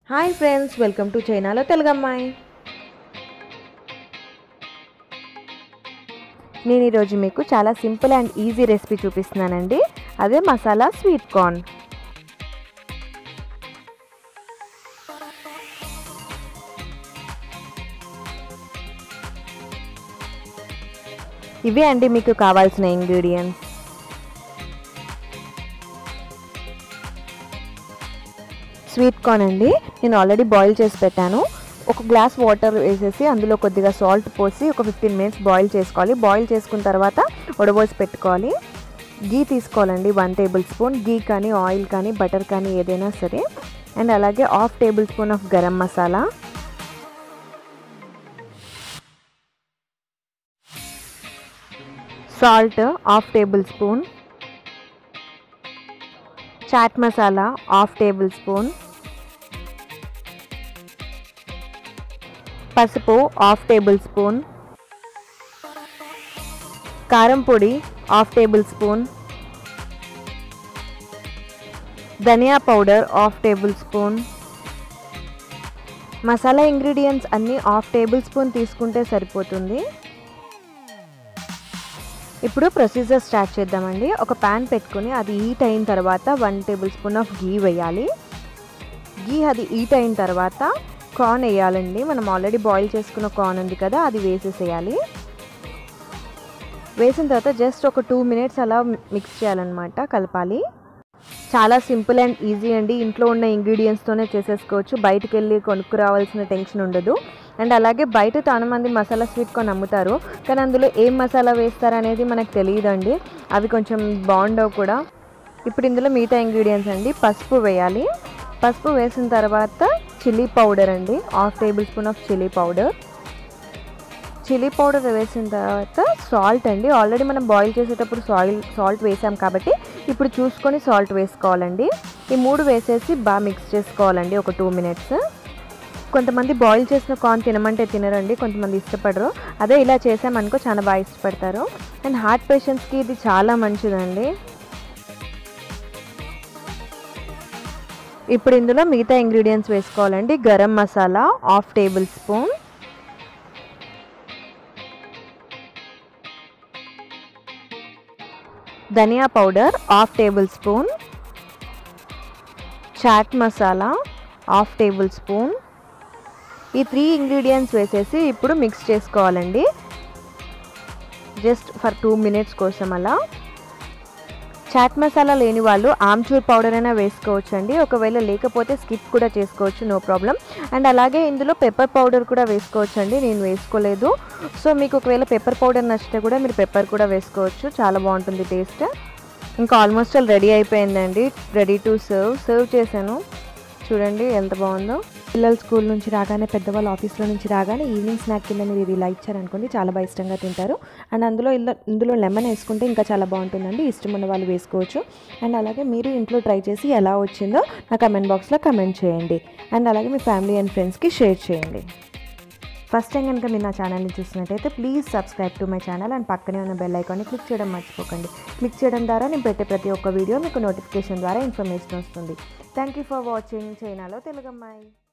hi friends welcome to చైనాలో తెలుగమ్మాయి నేను ఈరోజు మీకు చాలా సింపుల్ అండ్ ఈజీ రెసిపీ చూపిస్తున్నానండి అదే మసాలా స్వీట్ కార్న్ ఇవే అండి మీకు కావాల్సిన ఇంగ్రీడియంట్స్ స్వీట్ కార్న్ అండి నేను ఆల్రెడీ బాయిల్ చేసి పెట్టాను ఒక గ్లాస్ వాటర్ వేసేసి అందులో కొద్దిగా సాల్ట్ పోసి ఒక ఫిఫ్టీన్ మినిట్స్ బాయిల్ చేసుకోవాలి బాయిల్ చేసుకున్న తర్వాత ఉడబోసి పెట్టుకోవాలి గీ తీసుకోవాలండి వన్ టేబుల్ స్పూన్ గీ కానీ ఆయిల్ కానీ బటర్ కానీ ఏదైనా సరే అండ్ అలాగే half tablespoon of garam masala salt half tablespoon chaat masala half tablespoon పసుపు హాఫ్ టేబుల్ స్పూన్ కారం పొడి హాఫ్ టేబుల్ స్పూన్ ధనియా powder half tablespoon masala ingredients అన్నీ హాఫ్ టేబుల్ స్పూన్ తీసుకుంటే సరిపోతుంది ఇప్పుడు ప్రొసీజర్ స్టార్ట్ చేద్దామండి ఒక ప్యాన్ పెట్టుకుని అది హీట్ అయిన తర్వాత one tablespoon of ghee వేయాలి గీ అది హీట్ అయిన తర్వాత కార్న్ వేయాలండి మనం ఆల్రెడీ బాయిల్ చేసుకున్న కార్న్ ఉంది కదా అది వేసేసేయాలి వేసిన తర్వాత జస్ట్ ఒక టూ మినిట్స్ అలా మిక్స్ చేయాలన్నమాట కలపాలి చాలా సింపుల్ అండ్ ఈజీ అండి ఇంట్లో ఉన్న ఇంగ్రీడియంట్స్తోనే చేసేసుకోవచ్చు బయటకు వెళ్ళి కొనుక్కు రావాల్సిన టెన్షన్ ఉండదు అండ్ అలాగే బయట చాలా మంది మసాలా స్వీట్ కొని అమ్ముతారు కానీ అందులో ఏం మసాలా వేస్తారు అనేది మనకు తెలియదండి అవి కొంచెం బాగుండవు కూడా ఇప్పుడు ఇందులో మిగతా ఇంగ్రీడియంట్స్ అండి పసుపు వేయాలి పసుపు వేసిన తర్వాత చిల్లీ పౌడర్ అండి half tablespoon of chilli powder chilli powder వేసిన తర్వాత సాల్ట్ అండి ఆల్రెడీ మనం బాయిల్ చేసేటప్పుడు సాయిల్ సాల్ట్ వేసాం కాబట్టి ఇప్పుడు చూసుకొని సాల్ట్ వేసుకోవాలండి ఈ మూడు వేసేసి బాగా మిక్స్ చేసుకోవాలండి ఒక టూ మినిట్స్ కొంతమంది బాయిల్ చేసిన కార్న్ తినమంటే తినరండి కొంతమంది ఇష్టపడరు అదే ఇలా చేసామనుకో చాలా బాగా ఇష్టపడతారు అండ్ హార్ట్ పేషెంట్స్కి ఇది చాలా మంచిదండి ఇప్పుడు ఇందులో మిగతా ఇంగ్రీడియంట్స్ వేసుకోవాలండి garam masala half tablespoon ధనియా powder half tablespoon chaat masala half tablespoon ఈ త్రీ ఇంగ్రీడియంట్స్ వేసేసి ఇప్పుడు మిక్స్ చేసుకోవాలండి జస్ట్ ఫర్ టూ మినిట్స్ కోసం అలా చాట్ మసాలా లేని వాళ్ళు ఆమ్చూర్ పౌడర్ అయినా వేసుకోవచ్చు అండి ఒకవేళ లేకపోతే స్కిప్ కూడా చేసుకోవచ్చు నో ప్రాబ్లం అండ్ అలాగే ఇందులో పెప్పర్ పౌడర్ కూడా వేసుకోవచ్చు అండి నేను వేసుకోలేదు సో మీకు ఒకవేళ పెప్పర్ పౌడర్ నచ్చితే కూడా మీరు పెప్పర్ కూడా వేసుకోవచ్చు చాలా బాగుంటుంది టేస్ట్ ఇంకా ఆల్మోస్ట్ ఆల్ రెడీ అయిపోయిందండి రెడీ టు సర్వ్ సర్వ్ చేశాను చూడండి ఎంత బాగుందో పిల్లలు స్కూల్ నుంచి రాగానే పెద్దవాళ్ళు ఆఫీస్లో నుంచి రాగానే ఈవినింగ్ స్నాక్ కింద మీరు ఇది ఇలా ఇచ్చారనుకోండి చాలా బాగా ఇష్టంగా తింటారు అండ్ అందులో ఇలా ఇందులో లెమన్ వేసుకుంటే ఇంకా చాలా బాగుంటుందండి ఇష్టం ఉన్న వాళ్ళు వేసుకోవచ్చు అండ్ అలాగే మీరు ఇంట్లో ట్రై చేసి ఎలా వచ్చిందో నా కమెంట్ బాక్స్లో కమెంట్ చేయండి అండ్ అలాగే మీ ఫ్యామిలీ అండ్ ఫ్రెండ్స్కి షేర్ చేయండి ఫస్ట్ టైం కనుక మీరు నా ఛానల్ని చూసినట్టయితే please subscribe to my channel and పక్కనే ఉన్న బెల్ ఐకాన్ని క్లిక్ చేయడం మర్చిపోకండి క్లిక్ చేయడం ద్వారా నేను పెట్టే ప్రతి ఒక్క వీడియో మీకు నోటిఫికేషన్ ద్వారా ఇన్ఫర్మేషన్ వస్తుంది థ్యాంక్ యూ ఫర్ వాచింగ్ చైనాలో తెలుగమ్మాయి